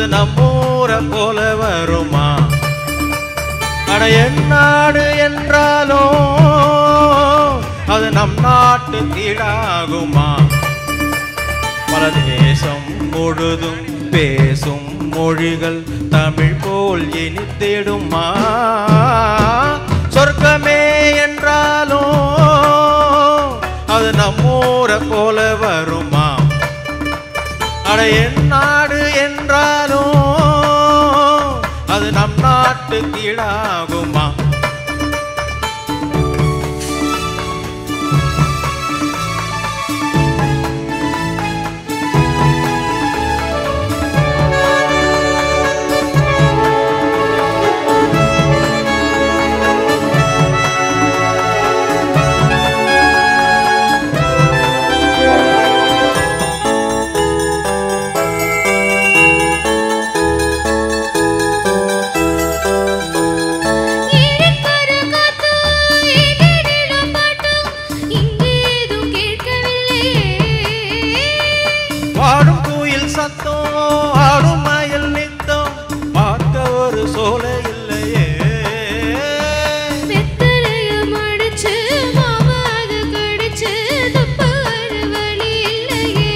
அது நம்மூரை போல வருமா அட என் நாடு என்றாலோ அது நம் நாட்டு கீழாகுமா பல தேசம் முழுதும் பேசும் மொழிகள் தமிழ் போல் இனித்திடுமா சொர்க்கமே என்றாலோ அது நம்மூரை போல வருமா அட என் நாடு என்றாலோ அது நம் நாட்டு கீழாகுமா இருக்கிற காத்து எதிரிலும் பாட்டு இங்கேதும் கேட்கவில்லையே பாடும் குயில் சத்தம் ஆடும் மயில் நித்தம் பார்க்க ஒரு சோலை இல்லையே வெத்தலைய மடிச்சு மாவாத கடிச்சு துப்பாத வழி இல்லையே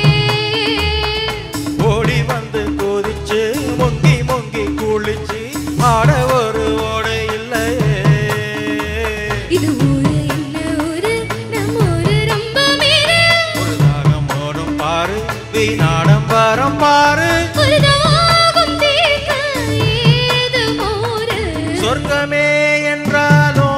ஓடி வந்து கொதிச்சு மொங்கி மொங்கி குளிச்சு ஆட ஒரு ஓடை இல்லையே இது ஊரு என்ன ஊரு நம்ம ஊரு ரொம்ப மீறு ஒரு தாகம் ஓடும் பாரு வீணாடம் வரம் பாரு ஒரு தாகம் தீர்க்க ஏது மோரு சொர்க்கமே என்றாலோ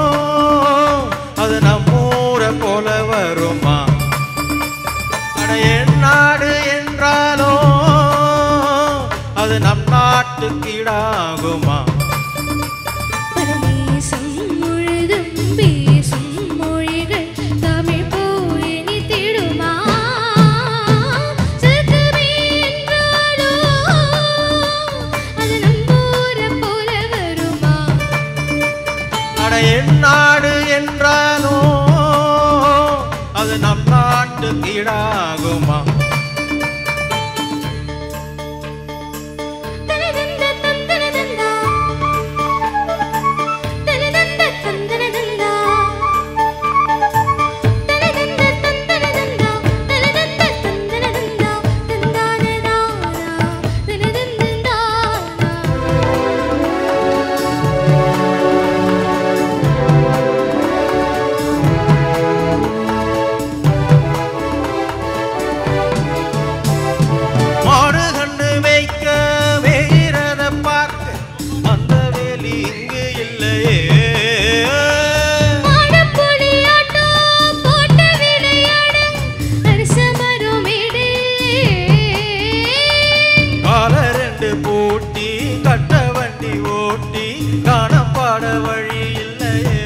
அது நம்மூரை போல வருமா அட என் நாடு என்றாலோ அது நம் நாட்டு கீழாகுமா பரதேசம் முழுதும் பேசும் மொழிகள் தமிழ் போல் இனித்திடுமா சொர்க்கமே என்றாலோ அது நம்மூரை போல வருமா அட என் நாடு என்றாலோ அது நம் நாட்டு கீழாகுமா தனதந்த தந்தனதந்தா தனதந்த தந்தனதந்தா தனதந்த தந்தனதந்தா தனதந்த தந்தனதந்தா தந்தானதானா தனதந்தந்தானா மாடு கண்டு வைக்க வேறத பார்க்க அந்த வேலி இங்கு இல்லையே மாடப்புலி ஆட்டம் போட்ட விளையாட அரச மரம் இடையிலே கால ரெண்டு பூட்டி கட்ட வண்டி ஓட்டி காணம் பாட வழி இல்லையே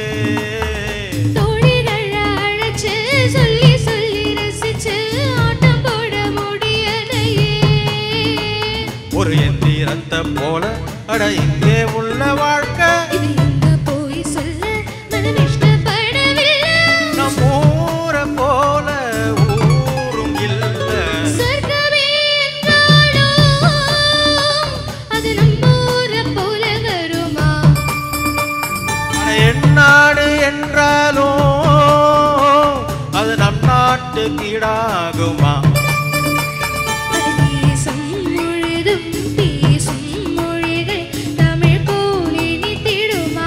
தோழிகள் அழைச்சு சொல்லி சொல்லி ரசிச்சு ஆட்டம் போட முடியலையே ஒரு எந்திரத்தை போல அட இங்கே உள்ள வாழ்க்கை இது எங்க போய் சொல்ல மனம் இஷ்டப்படவில்லை நம் ஊரை போல ஊரும் இல்லை சொர்க்கமே என்றாலும் அது நம்ம ஊரை போல வருமா அட என் நாடு என்றாலும் அது நம் நாட்டு கீழாகுமா பரதேசம் முழுதும் பேசும் மொழிகள் தமிழ் போல் இனித்திடுமா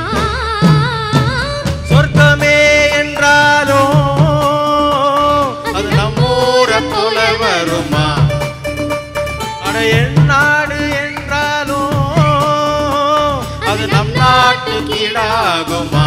சொர்க்கமே என்றாலும் அது நம்மூரை போல வருமா அட என் நாடு என்றாலும் அது நம் நாட்டு கீழாகுமா